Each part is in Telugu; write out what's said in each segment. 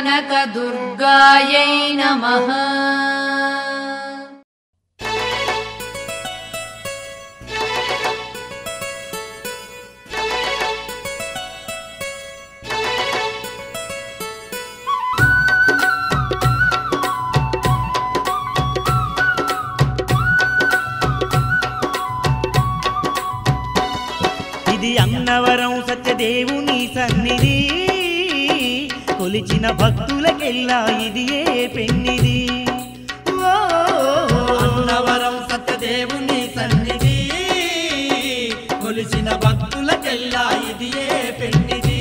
కనకదుర్గాయై నమః ఇది అన్నవరం సత్యదేవుని సన్నిధి కొలిచిన భక్తులకెల్లా ఇది ఏ పెన్నిది ఓ, అన్నవరం సత్యదేవుని సన్నిధి కొలిసిన భక్తులకెల్లా ఇది ఏ పెన్నిది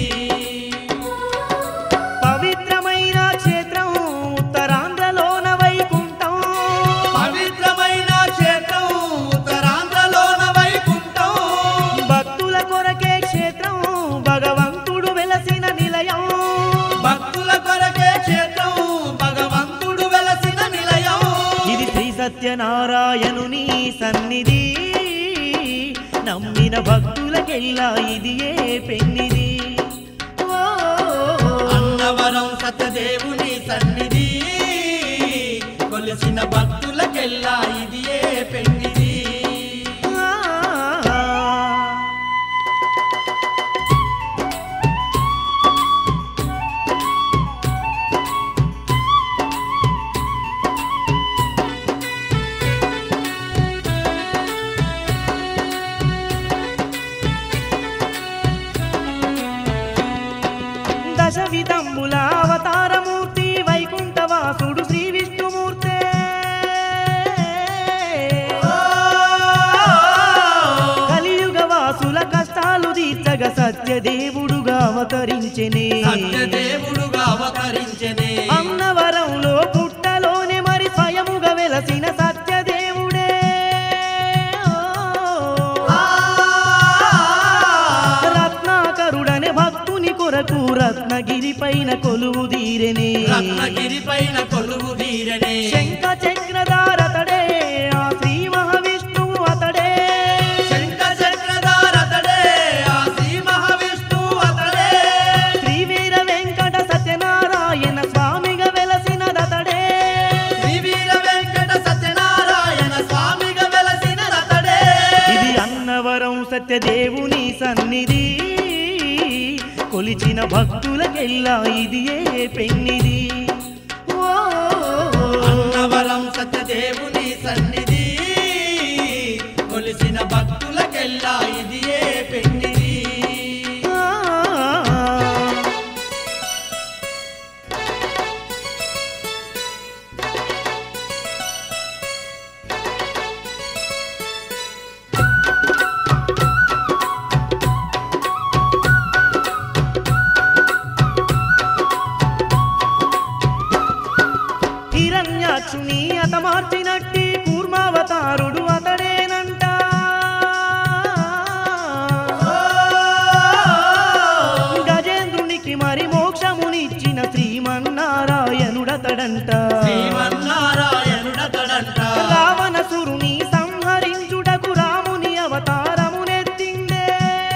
పవిత్రమైన క్షేత్రం ఉత్తరాంధ్రలోన వైకుంఠం పవిత్రమైన క్షేత్రం ఉత్తరాంధ్రలోన వైకుంఠం భక్తుల కొరకే క్షేత్రం భగవంతుడు వెలసిన నిలయం భక్తుల కొరకే క్షేత్రం భగవంతుడు వెలసిన నిలయం ఇది శ్రీ సత్యనారాయణుని సన్నిధి నమ్మిన భక్తులకెల్లా ఇది ఏ పెన్నిది ఓ, అన్నవరం సత్యదేవుని సన్నిధి కొలిసిన భక్తులకెల్లా ఇది ఏ పెన్నిది ఆ. దశ విధంబుల అవతారమూర్తి వైకుంఠవాసుడు శ్రీ విష్ణుమూర్తే కలియుగ వాసుల కష్టాలు తీర్చగ సత్యదేవుడుగా అవతరించెనే సత్యదేవుడుగా అవతరించనే అన్నవరంలో పుట్టలోనే మరి స్వయముగా వెలసిన సత్యదేవుడే రత్నాకరుడనే భక్తుని కొరకు రత్నగిరి పైన కొలువు తీరెనే రత్నగిరి పైన కొలువు తీరనే శంఖ చక్రధారతడే ఆ శ్రీ మహావిష్ణువు అతడే శంఖ చక్రధారతడే ఆ శ్రీ మహావిష్ణువు అతడే శ్రీ వీర వెంకట సత్యనారాయణ స్వామిగా వెలసినదతడే శ్రీ వీర వెంకట సత్యనారాయణ స్వామిగా వెలసిన రతడే ఇది అన్నవరం సత్యదేవుని సన్నిధి కొలిచిన భక్తులకెల్లా ఇది ఏ పెన్నిది ఓ, అన్నవరం సత్యదేవుని సన్నిధి కొలిసిన భక్తులకెల్లా ఇది ఏ పెన్నిది ఆ. హిరణ్యాక్షుని అతమార్చినట్టి కూర్మావతారుడు అతడేనంట గజేంద్రునికి మరి మోక్షమునిచ్చిన శ్రీమన్నారాయణుడతడంట శ్రీమన్నారాయణుడతడంట రావణసురుని సంహరించుటకు రాముని అవతారమునెత్తిందే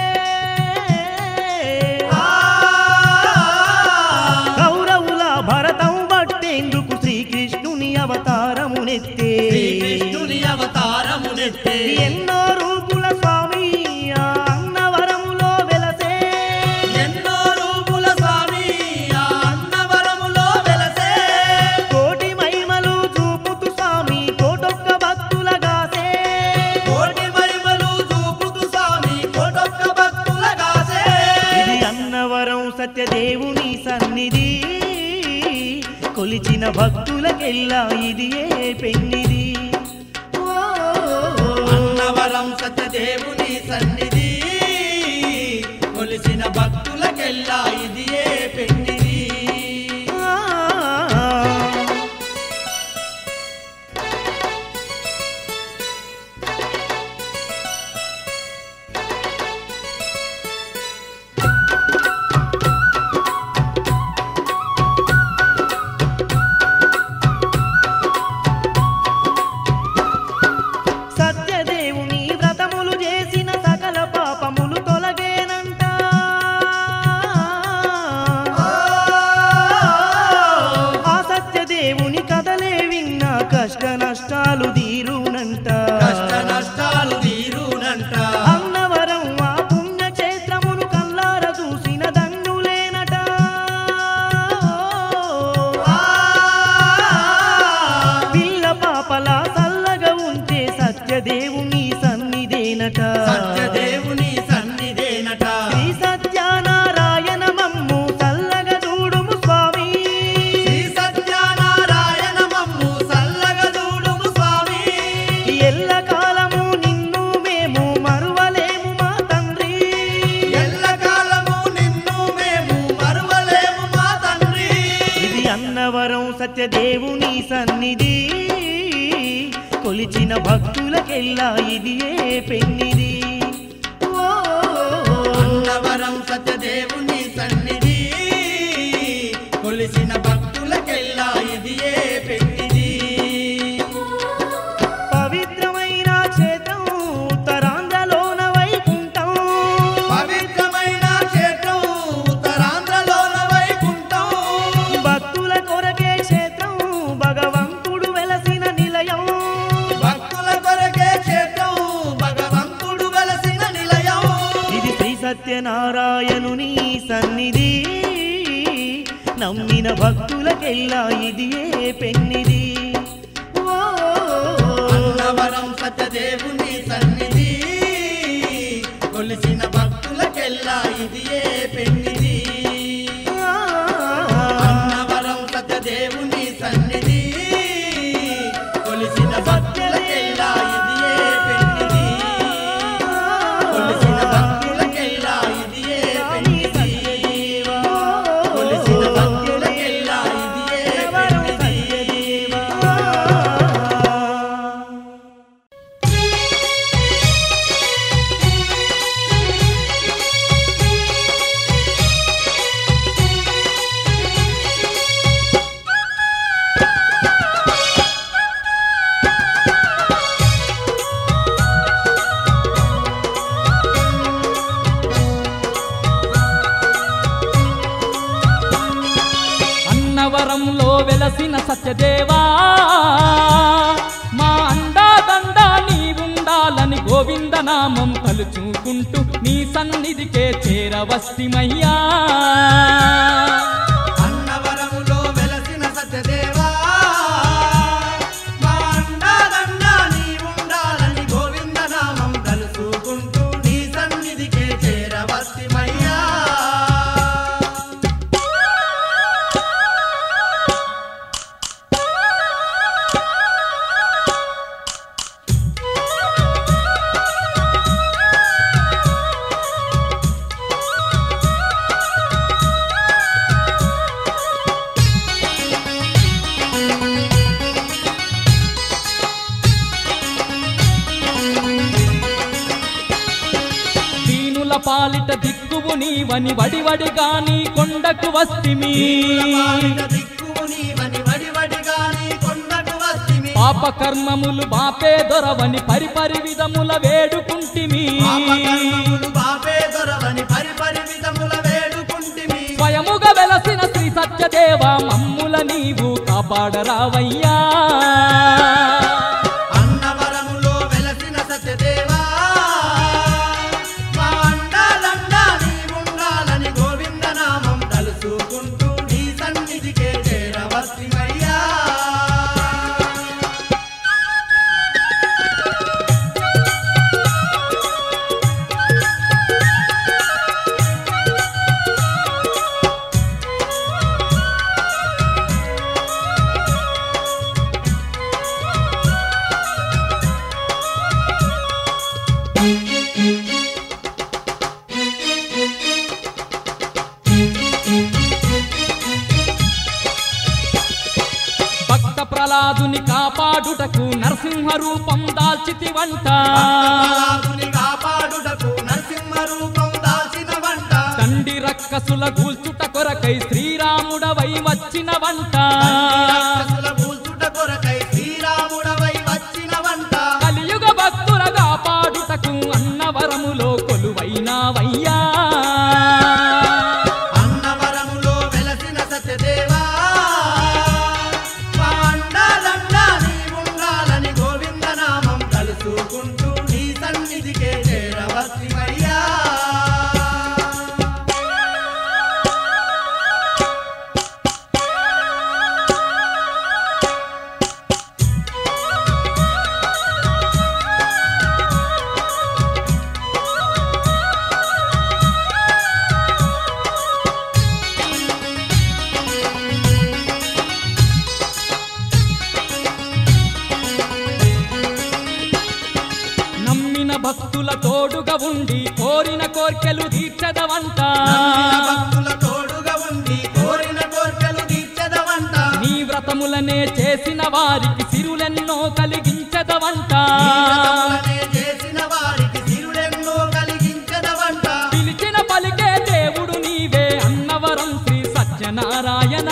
కౌరవుల భరతం బట్టేందుకు శ్రీకృష్ణుని అవతారమునెత్తే శ్రీకృష్ణుని అవతారమునెత్తే ఎన్నో రూపుల స్వామి ఆ అన్నవరములో వెలసే ఎన్నో రూపుల స్వామి ఆ అన్నవరములో వెలసే కోటి మహిమలు చూపుతూ స్వామి కోటొక్క భక్తులగాసే కోటి మహిమలు చూపుతూ స్వామి కోటొక్క భక్తులగాసే ఇది అన్నవరం సత్యదేవుని సన్నిధి కొలిచిన భక్తులకెల్లా ఇది ఏ పెన్నిది ఓ, అన్నవరం సత్యదేవుని సన్నిధి కొలిసిన భక్తులకెల్లా ఇది ఏ పెన్నిది ఆ. సత్యదేవుని వ్రతములు చేసిన సకల పాపములు తొలగేనంట కష్ట నష్టాలు తీరునంట కష్ట నష్టాలు తీరునంట అన్నవరం ఆ పుణ్యక్షేత్రమును కల్లార చూసిన దండులేనట పిల్ల పాపల చల్లగా ఉంటే సత్యదేవుని సన్నిధేనట సత్యదేవుని సన్నిధేనట శ్రీ సత్యనారాయణ మమ్ము చల్లగా చూడుము స్వామి శ్రీ సత్యనారాయణ మమ్ము సల్లగా చూడుము స్వామి ఎల్ల కాలము నిన్ను మేము మరువలేము మా తండ్రి ఎల్లకాలము నిన్ను మేము మరువలేము మా తండ్రి ఇది అన్నవరం సత్యదేవుని సన్నిధి కొలిచిన భక్తులకెల్లా ఇది ఏ పెన్నిది ఓ, అన్నవరం సత్యదేవుని సన్నిధి కొలిసిన భక్తులకెల్లా ఇది ఏ పెన్నిది పవిత్రమైన క్షేత్రం ఉత్తరాంధ్రలోన వైకుంఠం పవిత్రమైన క్షేత్రం ఉత్తరాంధ్రలోన వైకుంఠం భక్తుల కొరకే క్షేత్రం భగవంతుడు వెలసిన నిలయం భక్తుల కొరకే క్షేత్రం భగవంతుడు వెలసిన నిలయం ఇది శ్రీ సత్యనారాయణుని సన్నిధి నమ్మిన భక్తులకెల్లా ఇది ఏ పెన్నిది ఓ, అన్నవరం సత్యదేవుని సన్నిధి కొలిసిన భక్తులకెల్లా ఇది ఏ పెన్నిది ఆ, అన్నవరం సత్యదేవుని సన్నిధి కొలిసిన భక్తులకెల్లా ఇది ఏ పెన్నిది కొలిసిన భక్తులకెల్లా ఇది ఏ స్వామి పెన్నిది సత్యదేవా. కొలిసిన భక్తులకెల్లా ఇది ఏ అన్నవరం పెన్నిది సత్యదేవా. అన్నవరంలో వెలసిన సత్యదేవా మా అండాదండ నీవుండాలని గోవిందనామం తలుచుకుంటూ నీ సన్నిధికే చేరవస్తిమయ్యా అన్నవరములో వెలసిన సత్యదేవా మా అండాదండ నీవుండాలని గోవిందనామం తలుసుకుంటూ నీ సన్నిధికే చేరవస్తిమయ్యా దీనుల పాలిట దిక్కువు నీవని వడివడిగా నీ కొండకు వస్తిమి పాలిట దిక్కువు నీవని వడివడిగా నీ కొండకు వస్తిమి పాప కర్మములు బాపే దొరవని పరిపరి విధముల వేడుకుంటిమి పాపకర్మములు బాపే దొరవని పరిపరి విధముల వేడుకుంటిమి స్వయముగా వెలసిన శ్రీ సత్యదేవ మమ్ముల నీవు కాపాడరావయ్యా అన్నవరములో వెలసిన సత్యదేవా మా అండాలండ నీవుండాలని గోవిందనామం తలుసుకుంటూ నీ సన్నిధికే చేరవస్తిమయ్యా భక్త ప్రహ్లాదుని కాపాడుటకు నరసింహ రూపం దాల్చితి వంట భక్తప్రహ్లాదుని కాపాడుటకు నరసింహ రూపం దాల్చిన వంట తండ్రి రక్కసుల గూల్చుట కొరకై శ్రీరాముడవై వచ్చిన వంట రాక్షసుల కూల్చుట కొరకై శ్రీరాముడవై వచ్చిన వంట కలియుగ భక్తుల కాపాడుటకు అన్నవరములో కొలువైనావయ్యా అన్నవరములో వెలసిన సత్యదేవా మా అండాలండ నీవు ఉండి కోరిన కోర్కెలు తీర్చదవంట నమ్మిన భక్తుల తోడుగా ఉండి కోరిన కోర్కెలు తీర్చదవంట నీ వ్రతములనే చేసిన వారికి సిరులెన్నో కలిగించదవంట నీ వ్రతములనే చేసిన వారికి సిరులెన్నో కలిగించదవంట పిలిచిన పలికే దేవుడు నీవే అన్నవరం శ్రీ సత్యనారాయణ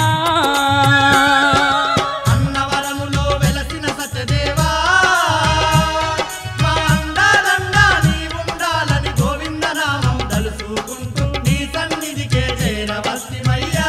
అన్నవరములో వెలసిన సత్యదేవా మా అండాలండా నీ ఉండాలని గోవింద నామం తలుసుకుంటూ నీ సన్నిధికే చేరవస్తిమయ్యా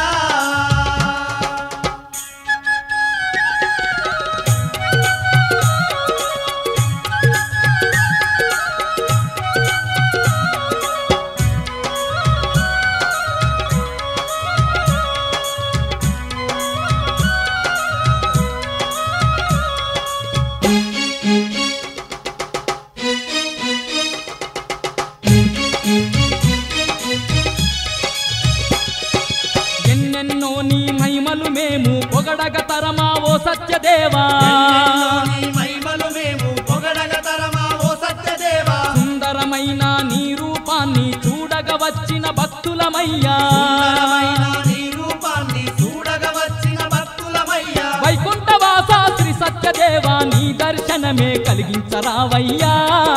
ఎన్నెన్నో నీ మహిమలు మేము పొగడగ తరమా ఓ సత్యదేవా నీ మహిమలు మేము పొగడగ తరమా ఓ సత్యదేవా సుందరమైన నీ రూపాన్ని చూడగ వచ్చిన భక్తులమయ్యా సుందరమైన నీ రూపాన్ని చూడగ వచ్చిన భక్తులమయ్యా వైకుంఠవాస శ్రీ సత్యదేవా నీ దర్శనమే కలిగించరావయ్యా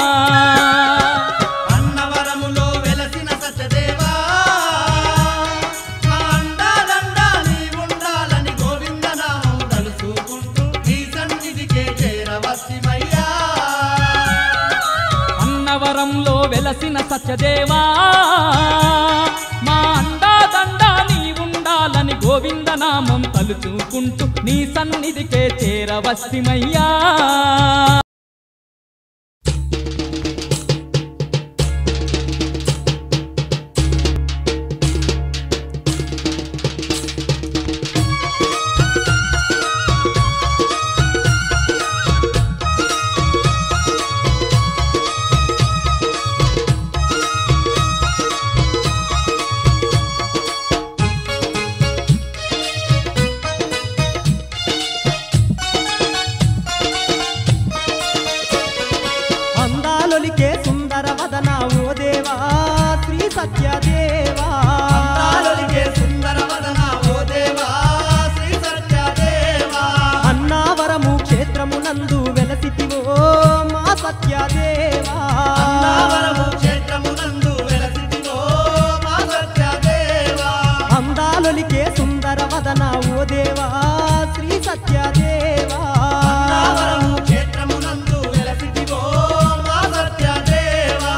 అన్నవరములో వెలసిన సత్యదేవా మా అండాలండా నీ ఉండాలని గోవింద నామం తలుసుకుంటూ నీ సన్నిధికే చేరవస్తిమయ్యా అన్నవరంలో వెలసిన సత్యదేవా మా అండాదండా నీ ఉండాలని గోవిందనామం తలుచుకుంటూ నీ సన్నిధికే చేరవస్తిమయ్యా అందాలొలికే సుందర వదన ఓ దేవా శ్రీ సత్యదేవా అందాలొలికే సుందర వదన ఓ దేవా శ్రీ సత్యదేవా అన్నావరము క్షేత్రమునందు వెలసితివో మా సత్యదేవా అన్నావరము క్షేత్రమునందు వెలసితివో మా సత్యదేవా అందాలొలికే సుందర వదన ఓ దేవా శ్రీ సత్యదేవా అన్నావరము క్షేత్రమునందు వెలసితివో మా సత్యదేవా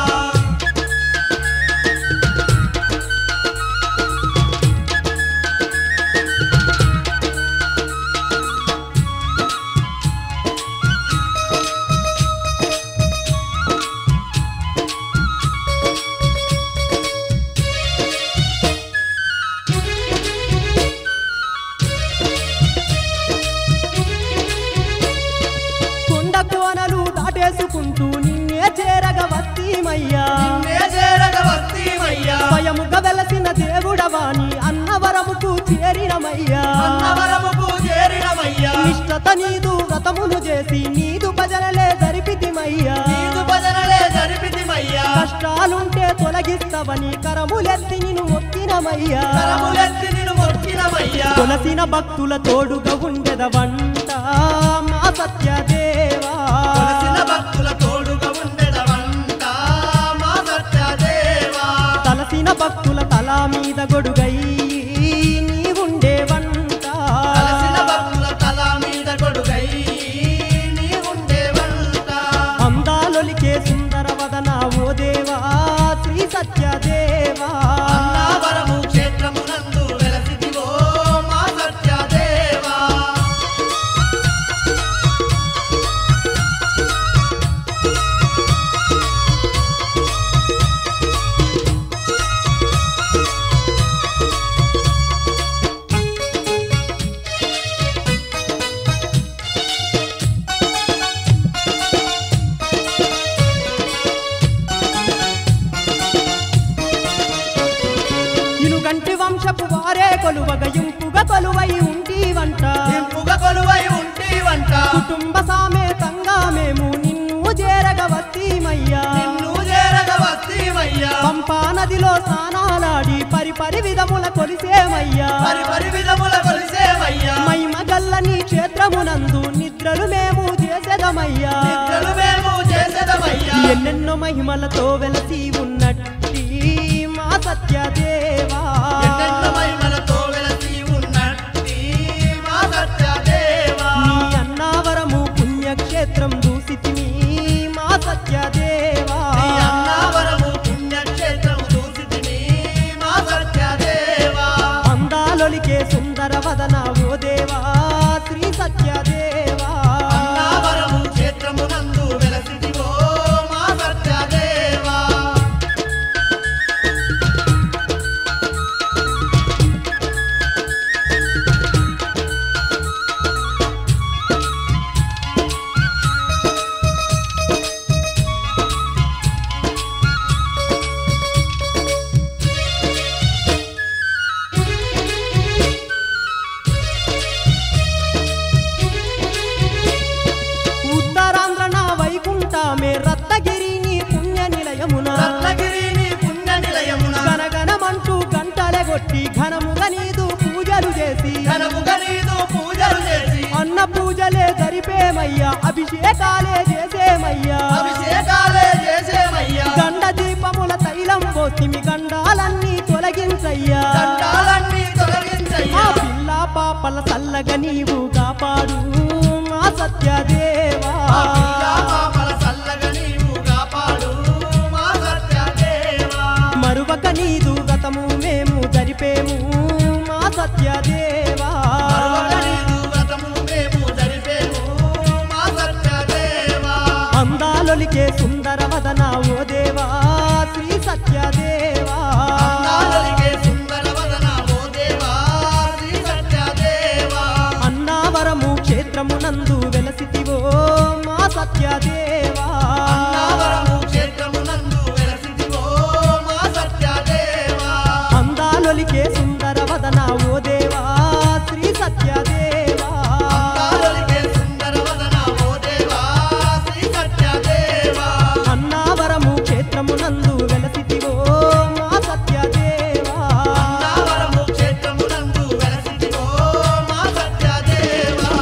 కొండ కోనలు దాటేసుకుంటూ నిన్నే చేరగ వస్తీమయ్యా నిన్నే చేరగ వస్తీమయ్యా స్వయముగా వెలసిన దేవుడవాని అన్నవరముకు చేరినమయ్యా అన్నవరముకు చేరినమయ్యా నిష్టత నీదు వ్రతములు చేసి నీదు భజనలే జరిపితిమయ్యా నీదు భజనలే జరిపితిమయ్యా కష్టాలుంటే తొలగిస్తావని కరములెత్తి నిన్ను మొక్కినమయ్యా కరములెత్తి నిన్ను మొక్కినమయ్యా కొలసిన భక్తుల తోడుగా ఉండెదవంట మా సత్యదేవా కొలసిన భక్తుల తోడుగా ఉండెదవంట మా సత్యదేవా తలసిన భక్తుల తల మీద గొడుగై నీవుండేవంట కలసిన భక్తుల తల మీద గొడుగై నీ ఉండేవంట అందాలొలికే సుందర వదన ఓ దేవా శ్రీ సత్యదేవా అన్నావరము క్షేత్రమునందు వెలసిదివో మా సత్యదేవా ఇనుగంటి వంశపు వారే కొలువగ ఇంపుగా కొలువై ఉంటీవంట ఇంపుగా కొలువై ఉంటివంట కుటుంబ సామేతంగా మేము నిన్ను చేరగ వస్తీమయ్యా నిన్ను చేరగ వస్తీ చేసేమయ్యా పంపా నదిలో స్నానాలాడి పరి పరి విధముల కొలిసేమయ్యా పరి పరి విధముల కొలిసేమయ్యా మహిమ గల్లని క్షేత్రమునందు నిద్రలు మేము చేసేదమయ్యా నిద్రలు మేము చేసేదమయ్యా ఎన్నెన్నో మహిమలతో వెలసి ఉన్నట్టి మా సత్యదేవా ఎన్నెన్నో మహిమలతో వెలసి ఉన్నట్టి మా సత్యదేవా నీ అన్నావరము పుణ్యక్షేత్రం దూసితిని మా సత్యదేవా నీ అన్నావరము పుణ్యక్షేత్రం చూసితిని మా సత్యదేవా అందాలొలికే సుందర వదన ఓ దేవా శ్రీ సత్యదేవా అన్నావరము క్షేత్రమునందు వెలసిదివో మా సత్యదేవా ఉత్తరాంధ్ర నా వైకుంఠమే రత్నగిరి నీ పుణ్య నిలయమున రత్నగిరి నీ పుణ్య నిలయమున గనగనమంటూ గంటలెగొట్టి ఘనముగా నీదు పూజలు చేసి ఘనముగా నీదు పూజలు చేసి అన్న పూజలే జరిపేమయ్యా అభిషేకాలే చేసేమయ్యా అభిషేకాలే చేసేమయ్యా గండ దీపముల తైలం పోతిమి గండాలన్నీ తొలగించయ్యా దండాలన్నీ మా తొలగించయ్యా పిల్ల పాపల చల్లగా నీవు కాపాడు మా సత్యదేవా ఆ పిల్ల పాపల చల్లగా నీవు కాపాడు మా సత్యదేవా మరువక నీదు గతము మేము జరిపేము మా సత్యదేవా మరొక నీదు వ్రతము మేము జరిపేము మా సత్యదేవా అందాలొలికే సుందర వదన ఓ దేవా శ్రీ సత్యదేవా అందాలొలికే సుందర వదన ఓ దేవా శ్రీ సత్యదేవా అన్నావరము క్షేత్రమునందు వెలసితివో మా సత్యదేవా అన్నావరము క్షేత్రమునందు వెలసిదివో మా సత్యదేవా అందాలొలికే సుందర వదన ఓ దేవా శ్రీ సత్యదేవా అందాలొలికే సుందర వదన ఓ దేవా శ్రీ సత్యదేవా అన్నావరము క్షేత్రమునందు వెలసితివో మా సత్యదేవా అన్నావరము క్షేత్రమునందు వెలసిదివో మా సత్యదేవా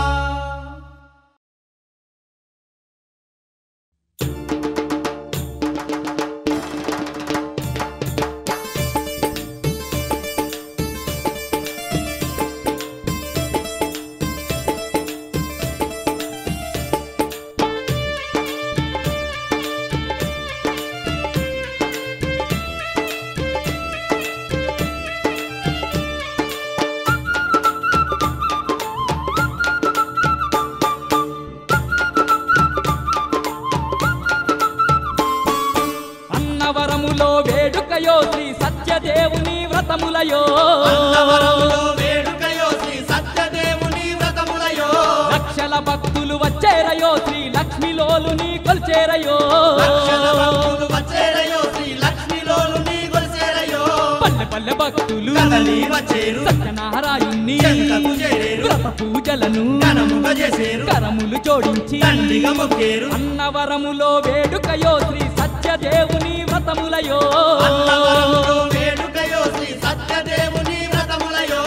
అన్నవరములో వేడుకయో శ్రీ సత్యదేవుని వ్రతములయో అన్నవరములో వేడుకయో శ్రీ సత్యదేవుని వ్రతములయో లక్షల భక్తులు వచ్చేరయో శ్రీ లక్ష్మిలోలుని కొల్చేరయో లక్షల భక్తులు వచ్చేరయో శ్రీ లక్ష్మిలోలు నీ గొలిసేరయో పల్లె పల్లె భక్తులు కదలి వచ్చేరు సత్యనారాయణ్ణి చెంతకు చేరేరు వ్రత పూజలను ఘనముగా చేసేరు కరములు జోడించి దండిగా మొక్కేరు అన్నవరములో వేడుకయో శ్రీ సత్యదేవుని వ్రతములయో అన్నవరములో వేడుకయో శ్రీ సత్యదేవుని వ్రతములయో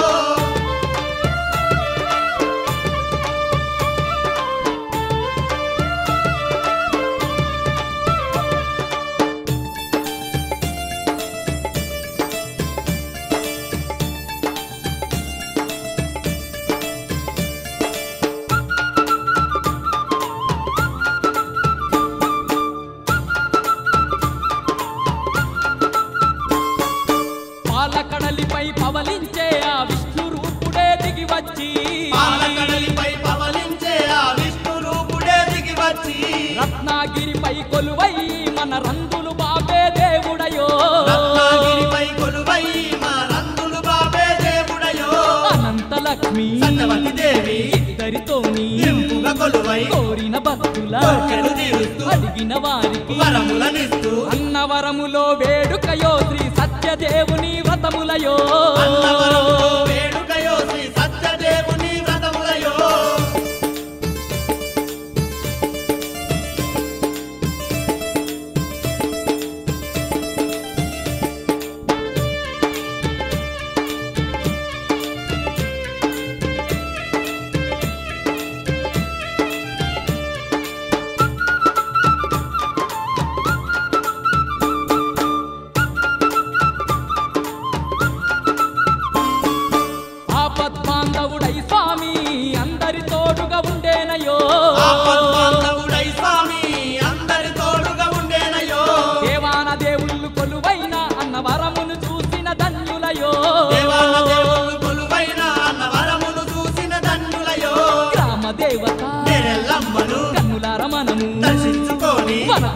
పాలకడలిపై పవలించే ఆ విష్ణు రూపుడే దిగి వచ్చి పాలకడలిపై పవలించే ఆ విష్ణు రూపుడే దిగి వచ్చి రత్నాగిరిపై కొలువై మన రంగులు బాబే దేవుడయో రత్నాగిరిపై కొలువై మా రంగులు బాబే దేవుడయో అనంత లక్ష్మి సత్యవతి దేవి ఇద్దరితోని ఇంపుగా కొలువై కోరిన భక్తుల కోర్కెలు తీరుస్తూ అడిగిన వారికి వరములనిస్తూ అన్నవరములో వేడుకయో శ్రీ సత్యదేవుని వ్రతములయో అన్నవరములో వేడుకయో శ్రీ సత్యదేవుని వ్రతములయో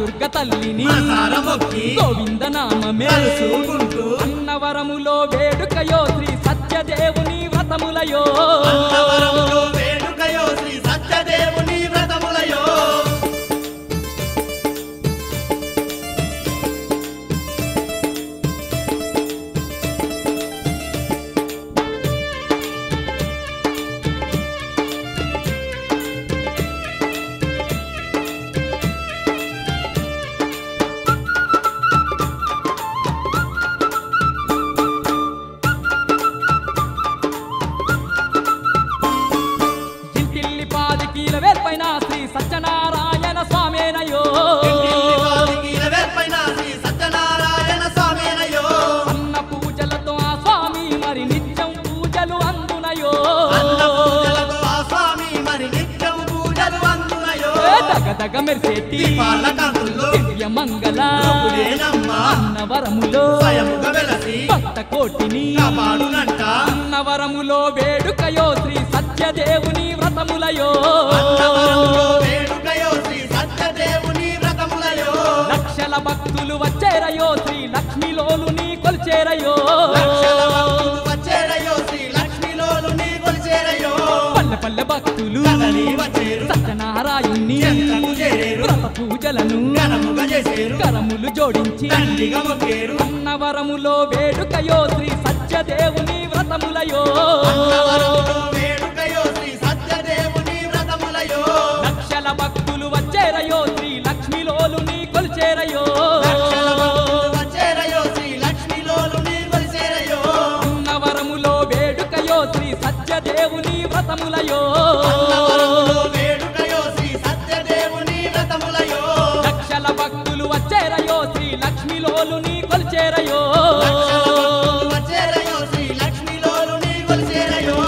దుర్గ తల్లిని మనసార మొక్కి గోవింద నామమే తలుచుకుంటూ అన్నవరములో వేడుకయో శ్రీ సత్యదేవుని వ్రతములయో అన్నవరములో వేడుకయో శ్రీ సత్యదేవుని వ్రతములయో ఇంటిల్లి పాదికీల వేర్పైన శ్రీ సత్యనారాయణ స్వామేనయో ఇంటిల్లిపాదికి నెరవేర్పైన శ్రీ సత్యనారాయణ స్వామినయో అన్న పూజలతో ఆ స్వామి మరి నిత్యం పూజలు అందునయో అన్న పూజలతో ఆ స్వామి మరి నిత్యం పూజలు అందునయో ఏ దగదగ మెరిసేటి దీపాల కాంతుల్లో దివ్య మంగళ ప్రభుడేనమ్మా అన్నవరములో స్వయముగా వెలసి భక్త కోటిని కాపాడునంట అన్నవరములో వేడుకయో శ్రీ సత్యదేవుని వ్రతములయో అన్నవరములో వేడుకయో శ్రీ సత్యదేవుని వ్రతములయో లక్షల భక్తులు వచ్చేరయో శ్రీ లక్ష్మీలోలుని కొలిచేరయో లక్షల భక్తులు వచ్చేరయో శ్రీ లక్ష్మీలోలు నీ కొలిచేరయో పల్లె పల్లె భక్తులు కదలి వచ్చేరు సత్యనారాయణ్ణి చెంతకు చేరేరు వ్రత పూజలను ఘనముగా చేసేరు కరములు జోడించి దండిగా మొక్కేరు అన్నవరములో వేడుకయో శ్రీ సత్యదేవుని వ్రతములయో అన్నవరములో వేడుకయో శ్రీ సత్యదేవుని వ్రతములయో లక్షల భక్తులు వచ్చేరయో శ్రీ లక్ష్మీలోలుని కొలిచేరయో లక్షల భక్తులు వచ్చేరయో శ్రీ లక్ష్మీలోలు నీ కొలిచేరయో అన్నవరములో వేడుకయో శ్రీ సత్యదేవుని వ్రతములయో అన్నవరములో వేడుకయో శ్రీ సత్యదేవుని వ్రతములయో లక్షల భక్తులు వచ్చేరయో శ్రీ లక్ష్మీలోలుని కొలిచేరయో లక్షల భక్తులు వచ్చేరయో శ్రీ లక్ష్మీలోలు నీ కొలిచేరయో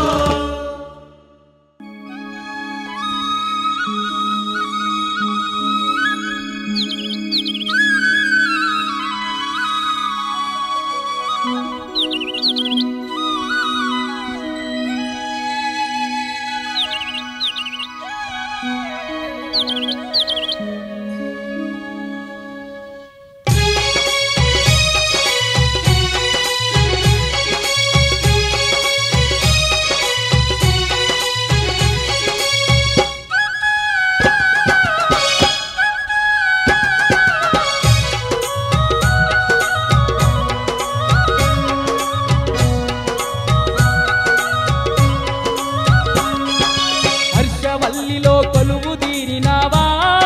హర్షవల్లిలో కొలువు తీరినావా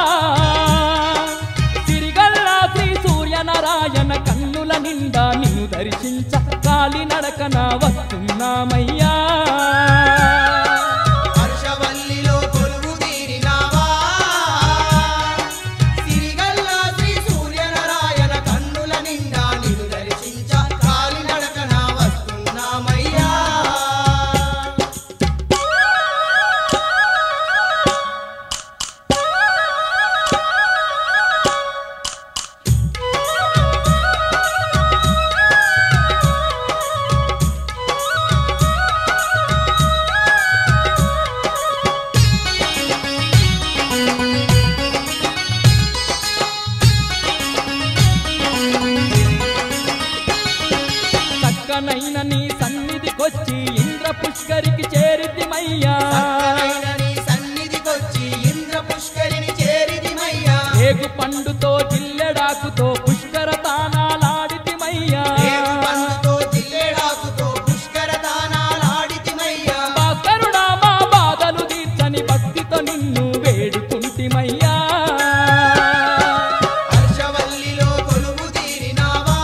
సిరిగల్లా శ్రీ సూర్యనారాయణ కన్నుల నిండా నిన్ను దర్శించ కాలి నడకన వస్తున్నామయ్యా హర్షవల్లిలో కొలువు తీరినావా సిరిగల్లా శ్రీ సూర్యనారాయణ కన్నుల నిండా నిన్ను దర్శించ కాలి నడకన వస్తున్నామయ్యా చక్కనైన నీ సన్నిధికొచ్చి ఇంద్ర పుష్కరికి చేరితిమయ్యా చక్కనైన నీ సన్నిధికొచ్చి ఇంద్ర పుష్కరిని చేరిదిమయ్యా ఏగు పండుతో జిల్లెడాకుతో పుష్కర తానాలాడితిమయ్యా రేగు పండుతో జిల్లేడాకుతో పుష్కర దానాలాడితిమయ్యా భాస్కరుడా మా బాధలు తీర్చని భక్తితో నిన్ను వేడుకుంటిమయ్యా హర్షవల్లిలో కొలువు తీరినావా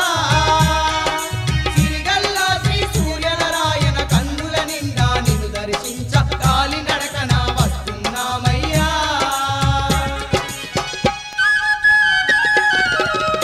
సిరిగల్లా శ్రీ సూర్యనారాయణ కన్నుల నిండా నిన్ను దర్శించ కాలి నడకన వస్తున్నామయ్యా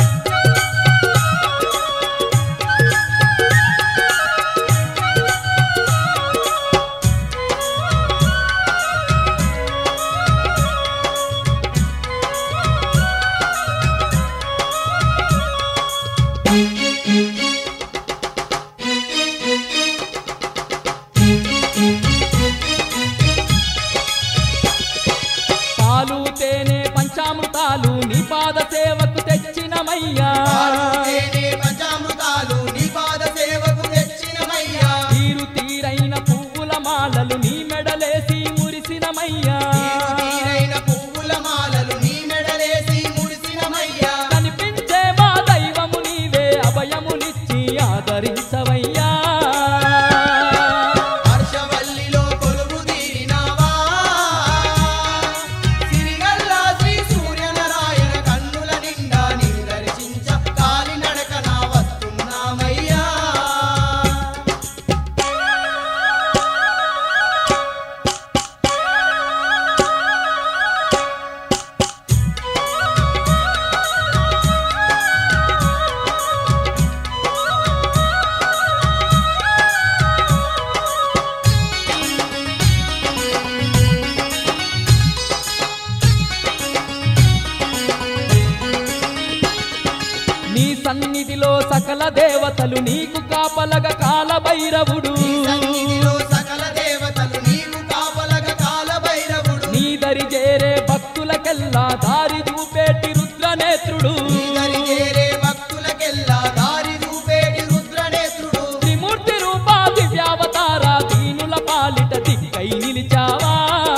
దేవతలు నీకు కాపలగ కాల భైరవుడు నీ సన్నిధిలో సకల దేవతలు నీకు కాపలగ కాల భైరవుడు నీ దరి చేరే భక్తులకెల్లా దారి చూపేటి రుద్రనేత్రుడు నీదరి చేరే భక్తులకెల్లా దారి చూపేటి రుద్రనేత్రుడు త్రిమూర్తి రూపా దివ్యావతార దీనుల పాలిట దిక్కై నిలిచావా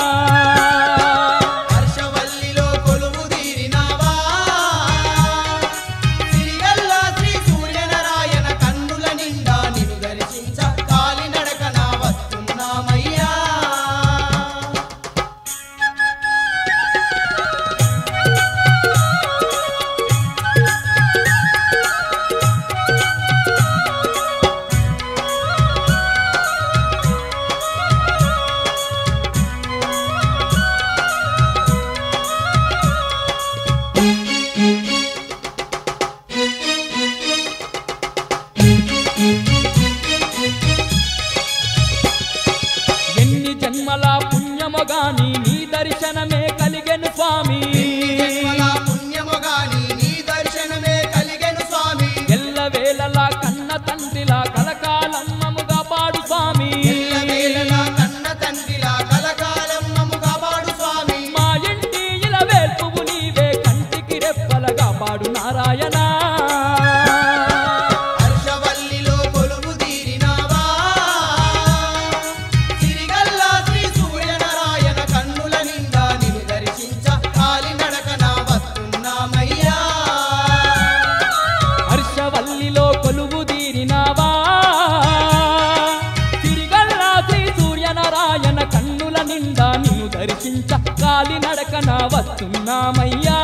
హర్షవల్లిలో కొలువు తీరినావా సిరిగల్లా శ్రీ సూర్యనారాయణ కన్నుల నిండా నిన్ను దర్శించ కాలి నడకన వస్తున్నామయ్యా ఎన్ని జన్మల పుణ్యమగాని నీ దర్శనమే కలిగెను స్వామి జన్మల పుణ్యముగాని నీ దర్శనమే కలిగెను స్వామి ఎల్ల వేళలా కన్న తండ్రిలా కలకాలమ్మముగా పాడు స్వామి ఎల్లవేళలా కన్న తండ్రిలా కలకాలం మమ్ము కాపాడు స్వామి మా ఇంటి ఇలా వేల్పువు నీవే కంటికి రెప్పలగా పాడు నారాయణ హర్షవల్లిలో కొలువు తీరినావా సిరిగల్లా శ్రీ సూర్యనారాయణ కన్నుల నిండా నిన్ను దర్శించ కాలి నడకన వస్తున్నామయ్యా హర్షవల్లిలో కొలువు తీరినావా తిరిగల్లా శ్రీ సూర్యనారాయణ కన్నుల నిండా నిన్ను దర్శించ కాలి నడకన వస్తున్నామయ్యా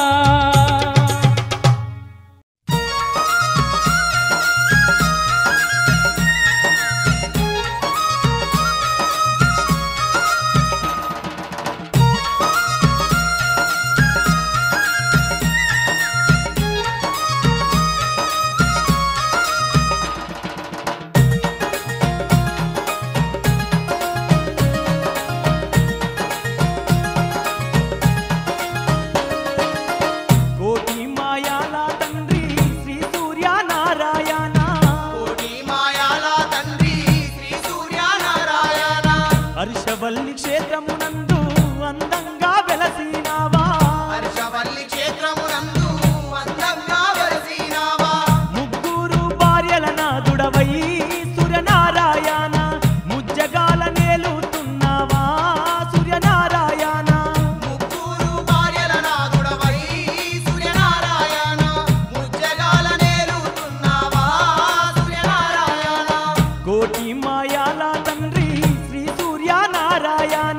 కోటి మాయాల తండ్రి శ్రీ సూర్య నారాయణ కోటి మాయాల తండ్రి శ్రీ సూర్యనారాయణ హర్షవల్లి క్షేత్రమునందు అందంగా వెలసినావా హర్షవల్లి క్షేత్రమునందు అందంగా వెలసినావా ముగ్గురు భార్యల నాదుడవై సూర్యనారాయణ ముజ్జగాల నేలుతున్నావా సూర్యనారాయణ ముగ్గురు భార్యల నాదుడవై సూర్యనారాయణ ముజ్జగాల నేలుతున్నావా సూర్యనారాయణ కోటి మాయాల తండ్రి శ్రీ సూర్యనారాయణ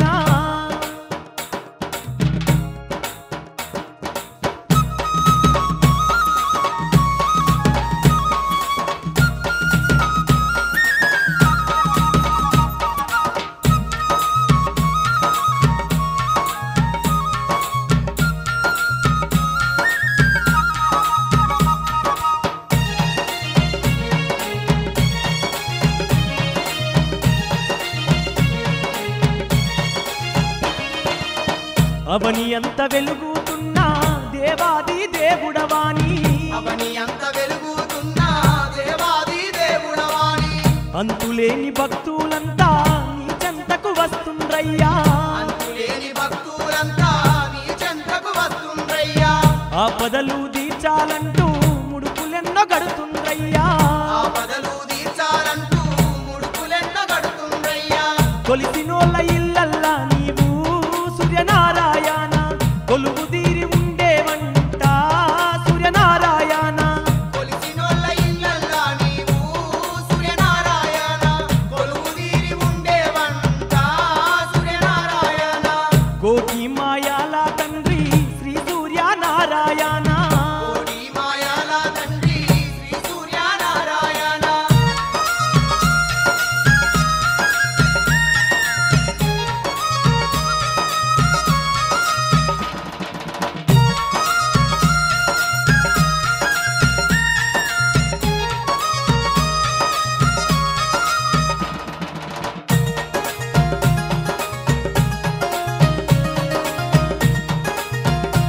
అవని అంత వెలుగుతున్నా దేవాది దేవుడవాని అవని అంత వెలుగుతున్నా దేవాది దేవుడవాని అంతులేని భక్తులంతా నీ చెంతకు వస్తుండ్రయ్యా అంతులేని భక్తులంతా నీ చెంతకు వస్తుండ్రయ్యా ఆపదలు తీర్చాలంటూ ముడుపులెన్నో గడుతుండ్రయ్యా ఆపదలు తీర్చాలంటూ ముడుపులెన్న గడుతుండ్రయ్యా కొలిసినోళ్ళ ఇల్లల్లా నీవు సూర్యనారాయణ కొలువు తీరి ఉండేవంట సూర్యనారాయణ కొలిసినోళ్ళ ఇళ్ళల్లా నీవు సూర్యనారాయణ కొలువు తీరి ఉండేవంట సూర్యనారాయణ కోటి మాయాల తండ్రి శ్రీ సూర్యనారాయణ కోడి మాయాల తండ్రి శ్రీ సూర్యనారాయణ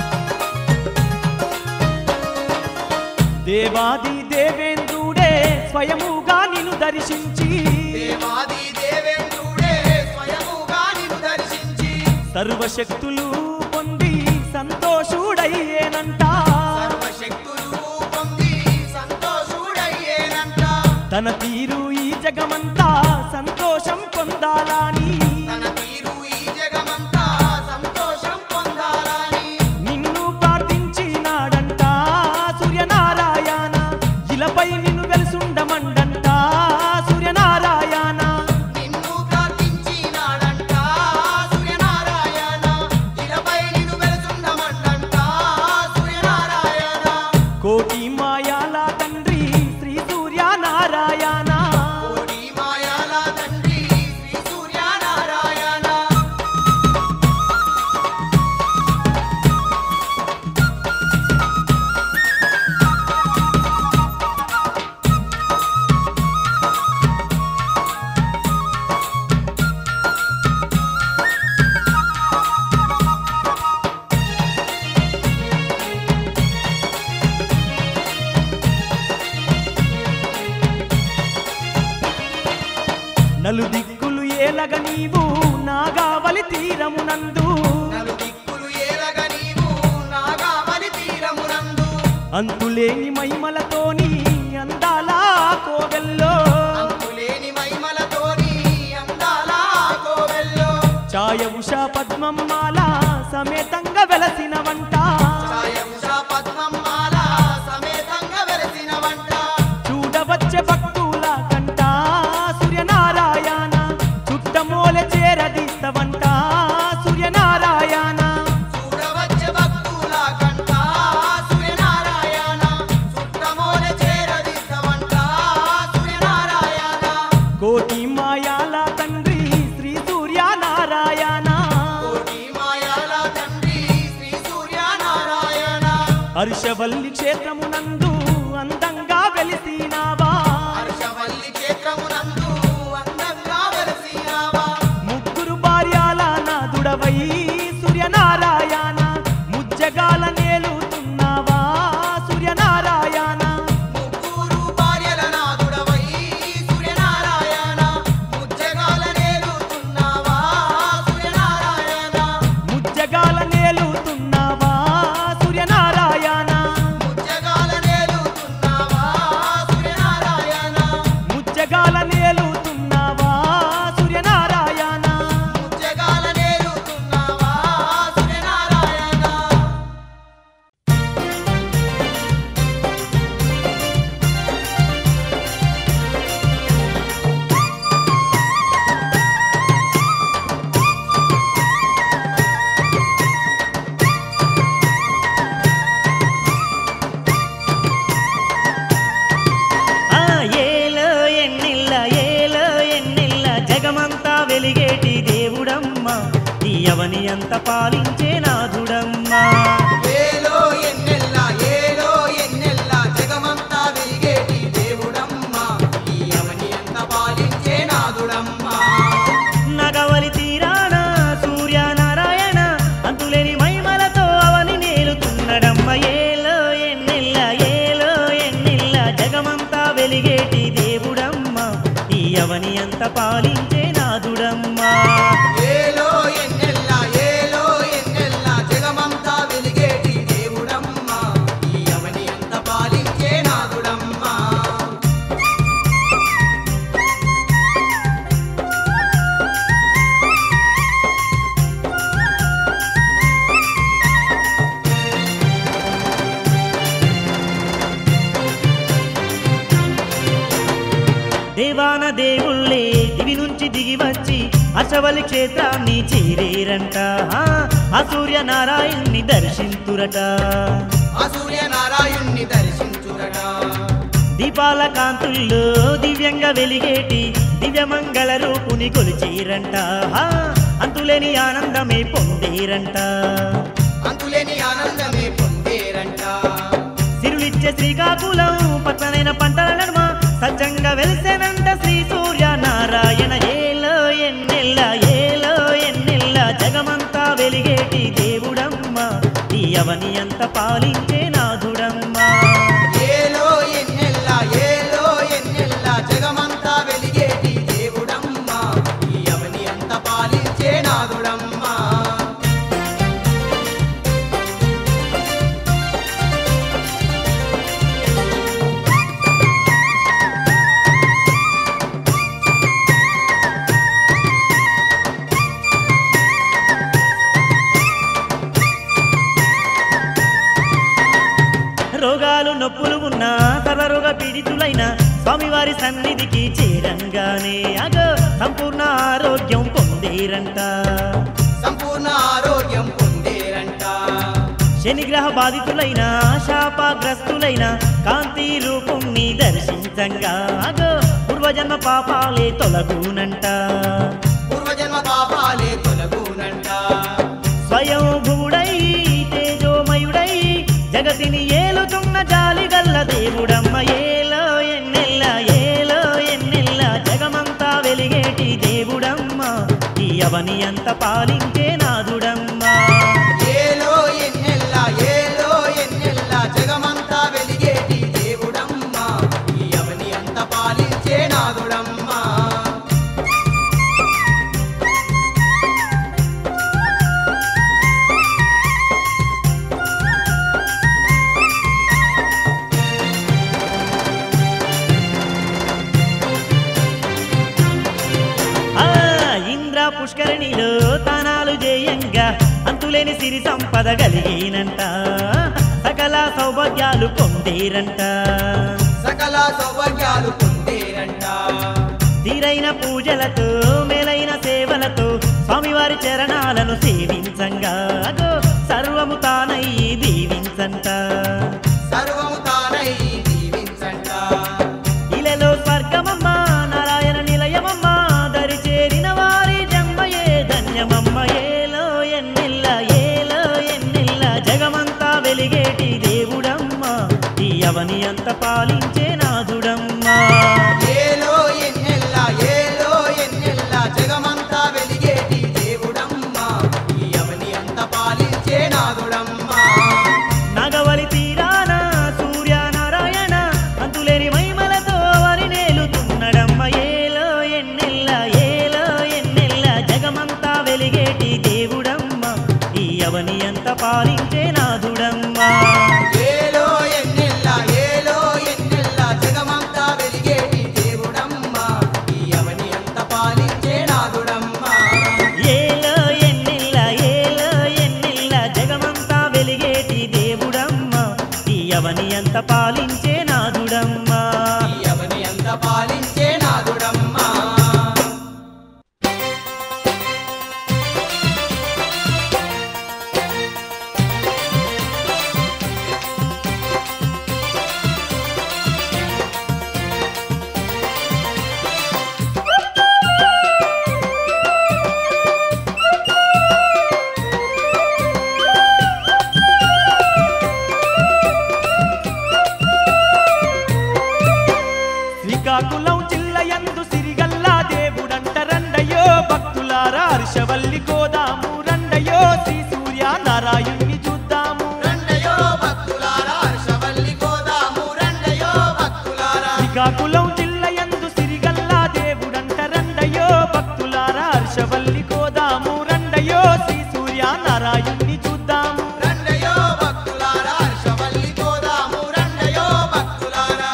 దేవాది దేవేంద్రుడే స్వయముగా నిన్ను దర్శించి దేవాది దేవేంద్రుడే స్వయముగా నిన్ను దర్శించి సర్వశక్తులు పొంది సంతోషుడయ్యేనంట సర్వశక్తులు పొంది సంతోషుడయ్యేనంట తన తీరు ఈ జగమంతా సంతోషం పొందాలని తన తీరు ఈ జగమంతా సంతోషం పొందాలని నిన్ను ప్రార్థించినాడంట సూర్యనారాయణ ఇలపై నిన్ను వెలుసుండమండంట సూర్యనారాయణ నిన్ను ప్రార్థించినాడంట సూర్యనారాయణ ఇలపై నిన్ను వెలుచుండమంటంట సూర్యనారాయణ కోటి మాయాల తండ్రి శ్రీ సూర్యనారాయణ కోడి మాయాల తండ్రి శ్రీ సూర్యనారాయణ నలుదిక్కులు ఏలగ నీవు నాగావలి తీరమునందు నలుదిక్కులు ఏలగ నీవు నాగావళి తీరమునందు అంతులేని మహిమలతోని అందాల కోవెల్లో అంతులేని మహిమలతోని అందాల కోవెల్లో ఛాయ ఉషా పద్మమ్మాల సమేతంగా వెలసిన వంట ఛాయ ఉషా పద్మమాల సమేతంగా వెలసిన వంట చూడవచ్చే భక్తుల కంట సూర్యనారాయణ చుట్టమూల చేరదీస్తవంట సూర్యనారాయణ చూడవచ్చే భక్తుల కంట సూర్యనారాయణ సుట్టమోల చేరదిస్తవంట సూర్యనారాయణ కోటి మాయాల తండ్రి శ్రీ సూర్యనారాయణ కోటి మాయాల తండ్రి శ్రీ సూర్యనారాయణ హర్షవల్లి క్షేత్రమునందు అందంగా వెలిసినావా హర్షవల్లి క్షేత్రమునందు అందంగా వెలసినావా ముగ్గురు భార్యాల నాదుడవై సూర్యనారాయణ ముజ్జగాల నేలుతున్నావా సూర్యనారాయణ ముగ్గురు భార్యల నాదుడవై సూర్యనారాయణ ముజ్జగాల నేలుతున్నావా సూర్యనారాయణ ముజ్జగాల నేలుతున్నావా సూర్యనారాయణ ముజ్జగాల నేలుతున్నావా సూర్యనారాయణ ముజ్జగాల నేలుతున్నావా సూర్యనారాయణ ముజ్జగాల నేలుతున్నావా సూర్యనారాయణ ఆ ఏలో ఎన్నిల్ల ఏలో ఎన్నిల్ల జగమంతా వెలిగేటి దేవుడమ్మ ఈ అవని అంత పాలించే నాథుడమ్మా ఏలో ఎన్నెల్ల ఏలో ఎన్నెల్ల జగమంతా వెలిగేటి దేవుడమ్మ ఈ అవని ఎంత పాలించే నాదుడమ్మ నగవలి తీరాన సూర్యనారాయణ అంతులేని మహిమలతో అవని నేలుతున్నడమ్మ ఏలో ఎన్నిల్ల ఏలో ఎన్నిల్ల జగమంతా వెలిగేటి దేవుడమ్మ ఈ అవని అంత పాలించే నాథుడమ్మా ఏలో ఎన్నెల్ల ఏలో ఎన్నెల్ల జగమంతా వెలిగేటి దేవుడమ్మ ఈ అవని ఎంత పాలించే నాదుడమ్మ దేవాన దేవుళ్ళే దివి నుంచి దిగి వచ్చి అశవలి క్షేత్రాన్ని చేరేరంట ఆ, ఆ సూర్యనారాయణ్ణి దర్శింతురట ఆ సూర్యనారాయణ్ణి దర్శించురట దీపాల కాంతుల్లో దివ్యంగా వెలిగేటి దివ్యమంగళ రూపుని కొలిచేరంట ఆ, అంతులేని ఆనందమే పొందేరంట అంతులేని ఆనందమే పొందేరంట సిరులిచ్చే శ్రీకాకుళం పచ్చనైన పంటల నడుమ సజ్జంగా వెలిసేనంట శ్రీ సూర్య నారాయణ ఏలో ఎన్నెల్ల ఏలో ఎన్నెల్ల జగమంతా వెలిగేటి దేవుడమ్మ ఈ అవని అంత పాలించే నాథుడమ్మ ఏలో ఎన్నెల్ల ఏలో ఎన్నెల్ల నొప్పులు ఉన్న సర్వరోగ పీడితులైన స్వామివారి సన్నిధికి చేరంగానే అగో సంపూర్ణ ఆరోగ్యం పొందేరంట సంపూర్ణ ఆరోగ్యం పొందేరంట శనిగ్రహ బాధితులైన శాపగ్రస్తులైన కాంతి రూపుణ్ణి దర్శించంగా అగో పూర్వజన్మ పాపాలే తొలగునంట పూర్వజన్మ పాపాలే తొలగునంట స్వయం భూడై తేజోమయుడై జగతిని ఏలుతున్న జాలిగల్ల దేవుడమ్మ ఏలో ఎన్నెల్ల ఏలో ఎన్నెల్ల జగమంతా వెలిగేటి దేవుడమ్మ ఈ అవని అంత పాలించే నాదుడమ్మ ఏలో ఎన్నెల్ల ఏలో ఎన్నెల్ల జగమంతా వెలిగేటి దేవుడమ్మ ఈ అవని అంత పాలించే నాదుడమ్మ ఆ ఇంద్ర పుష్కరిణిలో తానాలు జేయంగా అంతులేని సిరి సంపద కలిగినంట సకల సౌభాగ్యాలు పొందేరంట సకల సౌభాగ్యాలు పొందేరంట తీరైన పూజలతో మేలైన సేవలతో స్వామివారి చరణాలను సేవించంగా అగో సర్వము తానయ్యి దీవించంట సర్వము తానై దీవించంట ఇలలో స్వర్గమమ్మ నారాయణ నిలయమమ్మ దరి చేరిన వారి జన్మయే ధన్యమమ్మ ఏలో ఎన్నెల్ల ఏలో ఎన్నెల్ల జగమంతా వెలిగేటి దేవుడమ్మ ఈ అవని అంత పాలించే నాదుడమ్మ ఏలో ఎన్నెల్ల ఏలో ఎన్నెల్ల జగమంతా వెలిగేటి దేవుడమ్మ ఈ అవని అంత పాలించే నాదుడమ్మ నాగవలి తీరాన సూర్యనారాయణ అంతులేని మైమలతో వరి నేలుతున్నడమ్మ ఏలో ఎన్నెల్ల ఏలో ఎన్నెల్ల జగమంతా వెలిగేటి దేవుడమ్మ ఈ అవని అంత పాలించే నాదుడమ్మ ఏలో ఎన్నెల్ల ఏలో ఎన్నెల్ల జగమంతా వెలిగేటి దేవుడమ్మ ఈ అవని అంత పాలించే నాదుడమ్మ ఏలో ఎన్నెల్ల ఏలో ఎన్నెల్ల జగమంతా వెలిగేటి దేవుడమ్మ ఈ అవని అంత పాలించే నాదుడమ్మ ఈ అవని అంత పాలించే నాదుడమ్మ శ్రీకాకుళం జిల్లయందు సిరిగల్లా దేవుడంట రండయో భక్తులారా హర్షవల్లి గోదాము రండయో శ్రీ సూర్య నారాయణ్ణి చూద్దాము రండయో భక్తులారా హర్షవల్లి గోదాము రండయో భక్తులారా శ్రీకాకుళం జిల్లయందు సిరిగల్లా దేవుడంట రండయో భక్తులారా హర్షవల్లి గోదాము రండయో శ్రీ సూర్య నారాయణ్ణి చూద్దాము రండయో భక్తులారా హర్షవల్లి గోదాము రండయో భక్తులారా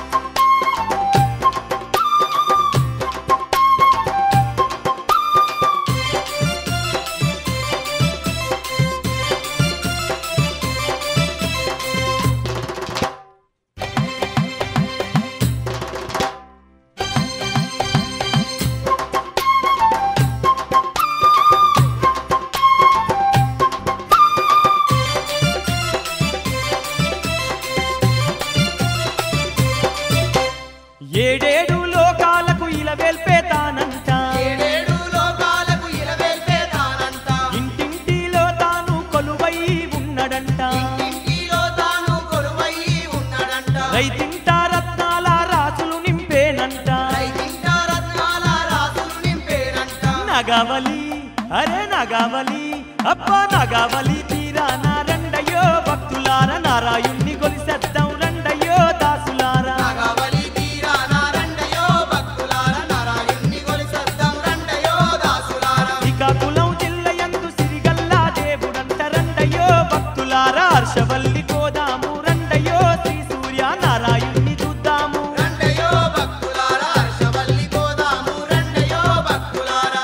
ఏడేడు లోకాలకు ఇలా వెల్పేతానంట ఏడేడు లోకాలకు ఇలవేల్పేతానంట ఇంటింటిలో తాను కొలువై ఉన్నడంట ఇంటింటిలో తాను కొలువై ఉన్నాడంట రైతింట రత్నాల రాసులు నింపేనంట రైతింట రత్నాల రాసులు నింపేనంట నగవలి అరే నగవలి అబ్బా నగవలి తీరాన రండయో భక్తులార నారాయుణ్ణి గొలిసెద్దాం రండయో దాసులారా నాగవలి తీరాన రండయో భక్తులార నారాయణ్ణి గొలిసెద్దాం రండయో దాసులారా శ్రీకాకుళం జిల్లయందు సిరిగల్లా దేవుడంట రండయో భక్తులారా హర్షవల్లి కోదాము రండయో శ్రీ సూర్య నారాయణ్ణి చూద్దాము రండయో భక్తులారా హర్షవల్లి గోదాము రండయో భక్తులారా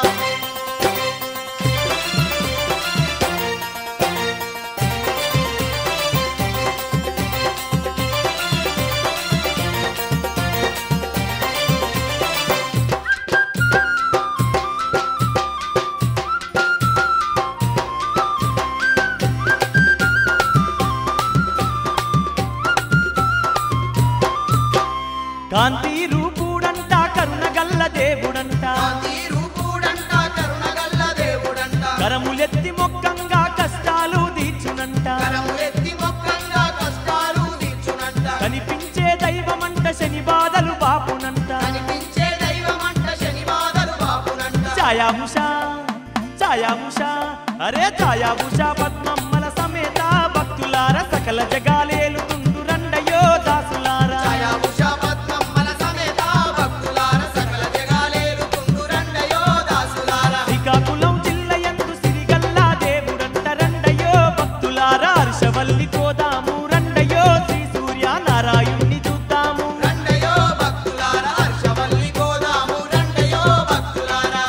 దేవుడంట కాంతి రూపుడంట కరుణగల్ల దేవుడంట కరములెత్తి మొక్కంగా కష్టాలు తీర్చునంట కరములెత్తి మొక్కంగా కష్టాలు తీర్చునంట కనిపించే దైవమంట శని బాధలు బాపునంట కనిపించే దైవమంట శనివాదలు బాపునంట ఛాయాభుష ఛాయాభుష అరే ఛాయాభుష పద్మమ్మల సమేత భక్తులార సకల జగాలేలుతుండు రండయో దాసులారా ఛాయాభుష పద్మమ్మల సమేత భక్తులార సకల జగాలేలుతుండు రండయో దాసులారా శ్రీకాకుళం జిల్లయందు సిరిగల్లా దేవుడంట రండయో భక్తులారా హర్షవల్లి కోదాము రండయో శ్రీ సూర్య నారాయణ్ణి చూద్దాము రండయో భక్తులారా హర్షవల్లి గోదాము రండయో భక్తులారా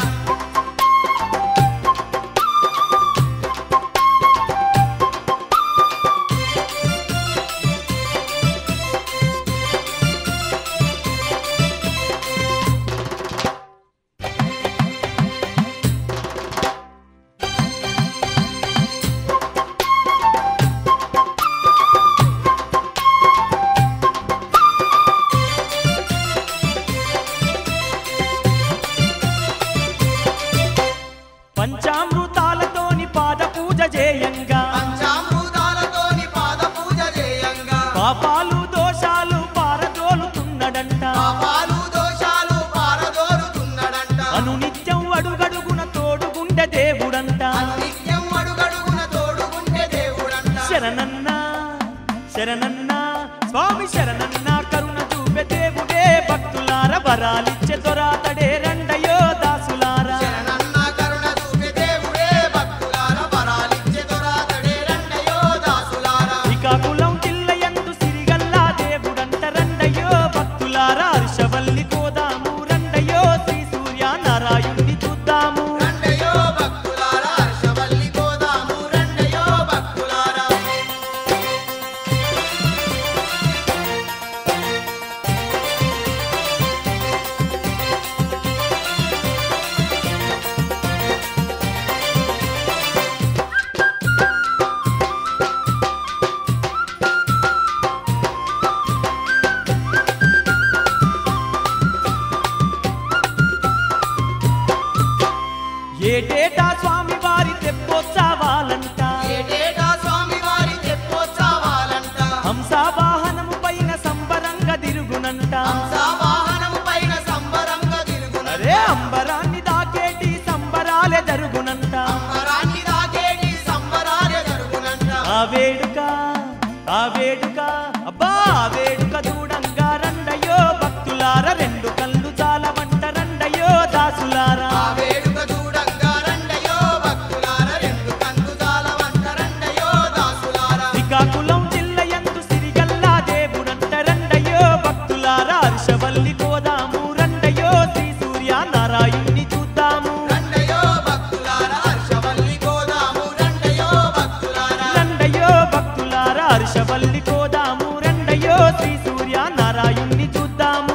పంచామృతాలతోని పాద పూజ చేయంగా పంచామృతాలతోని పాద పూజ చేయంగా పాపాలు దోషాలు పారదోలుతున్నడంట పాపాలు దోషాలు పారదోరుతున్నాడంట అనునిత్యం అడుగడుగున తోడుగుండె దేవుడంట నిత్యం అడుగడుగున తోడుకుంటే దేవుడంట శరణన్న శరణన్న స్వామి శరణన్న కరుణ చూపే దేవుడే భక్తులార వరాలిచ్చే దొరాతడే రండయో దాసులారా శరణన్న కరుణ చూపే దేవుడే భక్తులార వరాలిచ్చే దొరాతడే రండయో దాసులారా శ్రీకాకుళం జిల్లయందు సిరిగల్లా దేవుడంట రండయో భక్తులారా హర్షవల్లి కోదాము రండయో శ్రీ సూర్య నారాయణ్ణి చూద్దాము రండయో భక్తులారా హర్షవల్లి గోదాము రండయో భక్తులారా ఏటేటా స్వామి వారి తెప్పోత్సవాలంట ఏటేటా స్వామి వారి తెప్పోత్సవాలంట హంస వాహనము పైన సంబరంగా తిరుగునంట వాహనము పైన సంబరంగా తిరుగున అరే అంబరాన్ని దాకేటి సంబరాలే జరుగునంట అంబరాన్ని దాకేటి సంబరాలే జరుగునంట ఆ వేడుక ఆ వేడుక అబ్బా ఆ వేడుక చూడంగా రండయో భక్తులార రెండు కళ్ళు చాలవంట రండయో దాసులారా ఆ వేడుక చూడంగా రండయో భక్తులార రెండు కన్ను జాలవంట రండయో దాసులారా శ్రీకాకుళం జిల్లయందు సిరిగల్లా దేవుడంట రండయో భక్తులారా హర్షవల్లి కోదాము రండయో శ్రీ సూర్య నారాయణ్ణి చూద్దాము రండయో భక్తులారా హర్షవల్లి గోదాము రండయో భక్తులారా రండయో భక్తులారా హర్షవల్లి కోదాము రండయో శ్రీ సూర్య నారాయణ్ణి చూద్దాము